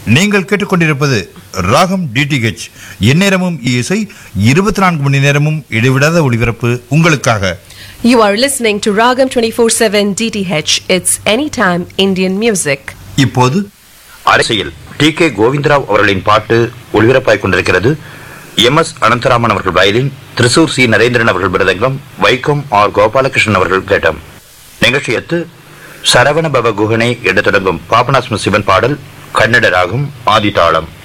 நீங்கள் கேட்டுக்கொண்டிருப்பது ராகம் டிடிஹெச் எந்நேரமும் இசை இருபத்தி நான்கு மணி நேரமும் இடைவிடாத ஒளிபரப்பு உங்களுக்காக You are listening to Ragam 24/7 DTH. It's anytime Indian music. இப்போது அரசியல் டி கே கோவிந்தராவ் அவர்களின் பாட்டு ஒளிபரப்பாய் கொண்டிருக்கிறது எம் எஸ் அனந்தராமன் அவர்கள் வயலின் திருசூர் சி நரேந்திரன் அவர்கள் மிருதங்கம் வைக்கம் ஆர் கோபாலகிருஷ்ணன் அவர்கள் கேட்டம் நிகழ்ச்சியத்து சரவண பவ குஹனே என்று தொடங்கும் பாபநாசம் சிவன் பாடல் கன்னட ராகம் ஆதிதாளம்